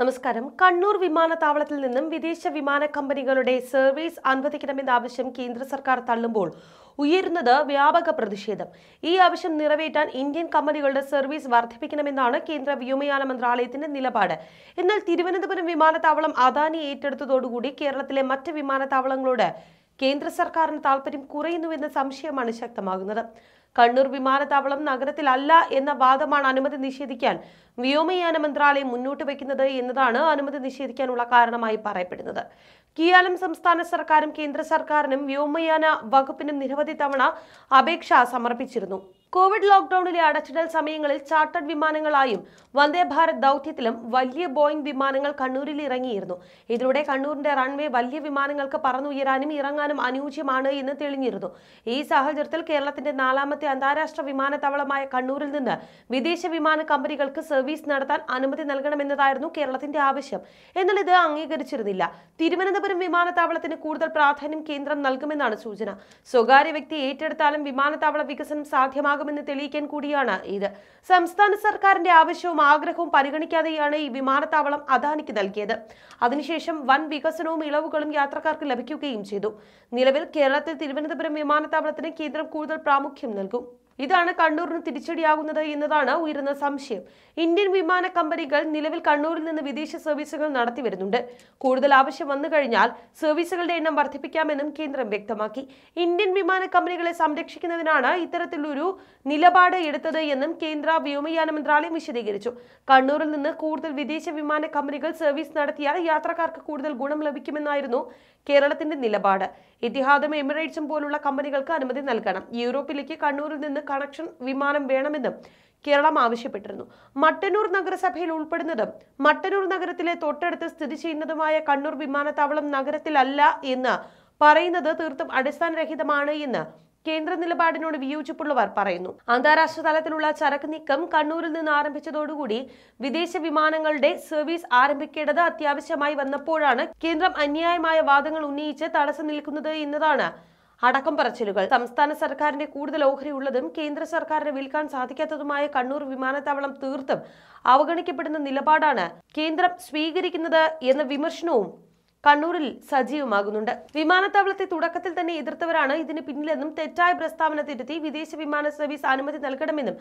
നമസ്കാരം കണ്ണൂർ വിമാനത്താവളത്തിൽ നിന്നും വിദേശ വിമാന കമ്പനികളുടെ സർവീസ് അനുവദിക്കണമെന്ന ആവശ്യം കേന്ദ്ര സർക്കാർ തള്ളുമ്പോൾ ഉയരുന്നത് വ്യാപക പ്രതിഷേധം ഈ ആവശ്യം നിറവേറ്റാൻ ഇന്ത്യൻ കമ്പനികളുടെ സർവീസ് വർദ്ധിപ്പിക്കണമെന്നാണ് കേന്ദ്ര വ്യോമയാന മന്ത്രാലയത്തിന്റെ നിലപാട് എന്നാൽ തിരുവനന്തപുരം വിമാനത്താവളം അദാനി ഏറ്റെടുത്തതോടുകൂടി കേരളത്തിലെ മറ്റ് വിമാനത്താവളങ്ങളോട് കേന്ദ്ര സർക്കാരിന് താൽപര്യം കുറയുന്നുവെന്ന സംശയമാണ് ശക്തമാകുന്നത് കണ്ണൂർ വിമാനത്താവളം നഗരത്തിലല്ല എന്ന വാദമാണ് അനുമതി നിഷേധിക്കാൻ വ്യോമയാന മന്ത്രാലയം മുന്നോട്ട് വയ്ക്കുന്നത് എന്നതാണ് അനുമതി നിഷേധിക്കാനുള്ള കാരണമായി പറയപ്പെടുന്നത് കിയാലും സംസ്ഥാന സർക്കാരും കേന്ദ്ര സർക്കാരിനും വ്യോമയാന വകുപ്പിനും നിരവധി തവണ അപേക്ഷ സമർപ്പിച്ചിരുന്നു കോവിഡ് ലോക്ഡൌണിലെ അടച്ചിടൽ സമയങ്ങളിൽ ചാർട്ടേഡ് വിമാനങ്ങളായും വന്ദേ ഭാരത് ദൗത്യത്തിലും വലിയ ബോയിംഗ് വിമാനങ്ങൾ കണ്ണൂരിൽ ഇറങ്ങിയിരുന്നു ഇതിലൂടെ കണ്ണൂരിന്റെ റൺവേ വലിയ വിമാനങ്ങൾക്ക് പറന്നുയരാനും ഇറങ്ങാനും അനുയോജ്യമാണ് എന്ന് തെളിഞ്ഞിരുന്നു ഈ സാഹചര്യത്തിൽ കേരളത്തിന്റെ നാലാമത്തെ അന്താരാഷ്ട്ര വിമാനത്താവളമായ കണ്ണൂരിൽ നിന്ന് വിദേശ വിമാന കമ്പനികൾക്ക് സർവീസ് നടത്താൻ അനുമതി നൽകണമെന്നതായിരുന്നു കേരളത്തിന്റെ ആവശ്യം എന്നാൽ ഇത് അംഗീകരിച്ചിരുന്നില്ല തിരുവനന്തപുരം വിമാനത്താവളത്തിന് കൂടുതൽ പ്രാധാന്യം കേന്ദ്രം നൽകുമെന്നാണ് സൂചന സ്വകാര്യ വ്യക്തി ഏറ്റെടുത്താലും വിമാനത്താവള വികസനം സാധ്യമാകുമെന്ന് തെളിയിക്കാൻ കൂടിയാണ് ഇത് സംസ്ഥാന സർക്കാരിന്റെ ആവശ്യവും ആഗ്രഹവും പരിഗണിക്കാതെയാണ് ഈ വിമാനത്താവളം അദാനിക്ക് നൽകിയത് അതിനുശേഷം വൻ വികസനവും ഇളവുകളും യാത്രക്കാർക്ക് ലഭിക്കുകയും ചെയ്തു നിലവിൽ കേരളത്തിൽ തിരുവനന്തപുരം വിമാനത്താവളത്തിന് കേന്ദ്രം കൂടുതൽ പ്രാമുഖ്യം നൽകും ഇതാണ് കണ്ണൂരിന് തിരിച്ചടിയാകുന്നത് എന്നതാണ് ഉയരുന്ന സംശയം ഇന്ത്യൻ വിമാന കമ്പനികൾ നിലവിൽ കണ്ണൂരിൽ നിന്ന് വിദേശ സർവീസുകൾ നടത്തി വരുന്നുണ്ട് കൂടുതൽ ആവശ്യം വന്നു കഴിഞ്ഞാൽ സർവീസുകളുടെ എണ്ണം വർദ്ധിപ്പിക്കാമെന്നും കേന്ദ്രം വ്യക്തമാക്കി ഇന്ത്യൻ വിമാന കമ്പനികളെ സംരക്ഷിക്കുന്നതിനാണ് ഇത്തരത്തിലൊരു നിലപാട് എടുത്തത് എന്നും കേന്ദ്ര വ്യോമയാന മന്ത്രാലയം വിശദീകരിച്ചു കണ്ണൂരിൽ നിന്ന് കൂടുതൽ വിദേശ വിമാന കമ്പനികൾ സർവീസ് നടത്തിയാൽ യാത്രക്കാർക്ക് കൂടുതൽ ഗുണം ലഭിക്കുമെന്നായിരുന്നു കേരളത്തിന്റെ നിലപാട് എത്തിഹാദും എമിറേറ്റ്സും പോലുള്ള കമ്പനികൾക്ക് അനുമതി നൽകണം യൂറോപ്പിലേക്ക് കണ്ണൂരിൽ നിന്ന് കണക്ഷൻ വിമാനം വേണമെന്നും കേരളം ആവശ്യപ്പെട്ടിരുന്നു മട്ടന്നൂർ നഗരസഭയിൽ ഉൾപ്പെടുന്നതും മട്ടന്നൂർ നഗരത്തിലെ തൊട്ടടുത്ത് സ്ഥിതി ചെയ്യുന്നതുമായ കണ്ണൂർ വിമാനത്താവളം നഗരത്തിലല്ല എന്ന് പറയുന്നത് തീർത്തും അടിസ്ഥാനരഹിതമാണ് എന്ന് കേന്ദ്ര നിലപാടിനോട് വിയോജിപ്പുള്ളവർ പറയുന്നു അന്താരാഷ്ട്ര തലത്തിലുള്ള ചരക്ക് നീക്കം കണ്ണൂരിൽ നിന്ന് ആരംഭിച്ചതോടുകൂടി വിദേശ വിമാനങ്ങളുടെ സർവീസ് ആരംഭിക്കേണ്ടത് അത്യാവശ്യമായി വന്നപ്പോഴാണ് കേന്ദ്രം അന്യായമായ വാദങ്ങൾ ഉന്നയിച്ച് തടസ്സം നിൽക്കുന്നത് എന്നതാണ് അടക്കം പറച്ചിലുകൾ സംസ്ഥാന സർക്കാരിന്റെ കൂടുതൽ ഓഹരി ഉള്ളതും കേന്ദ്ര സർക്കാരിന് വിൽക്കാൻ സാധിക്കാത്തതുമായ കണ്ണൂർ വിമാനത്താവളം തീർത്തും അവഗണിക്കപ്പെടുന്ന നിലപാടാണ് കേന്ദ്രം സ്വീകരിക്കുന്നത് എന്ന വിമർശനവും കണ്ണൂരിൽ സജീവമാകുന്നുണ്ട് വിമാനത്താവളത്തെ തുടക്കത്തിൽ തന്നെ എതിർത്തവരാണ് ഇതിന് പിന്നിലെന്നും തെറ്റായ പ്രസ്താവന തിരുത്തി വിദേശ വിമാന സർവീസ് അനുമതി നൽകണമെന്നും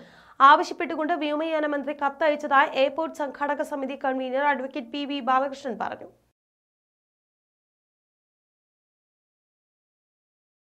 ആവശ്യപ്പെട്ടുകൊണ്ട് വ്യോമയാന മന്ത്രി കത്തയച്ചതായി എയർപോർട്ട് സംഘാടക സമിതി convener advocate P V Balakrishnan പറഞ്ഞു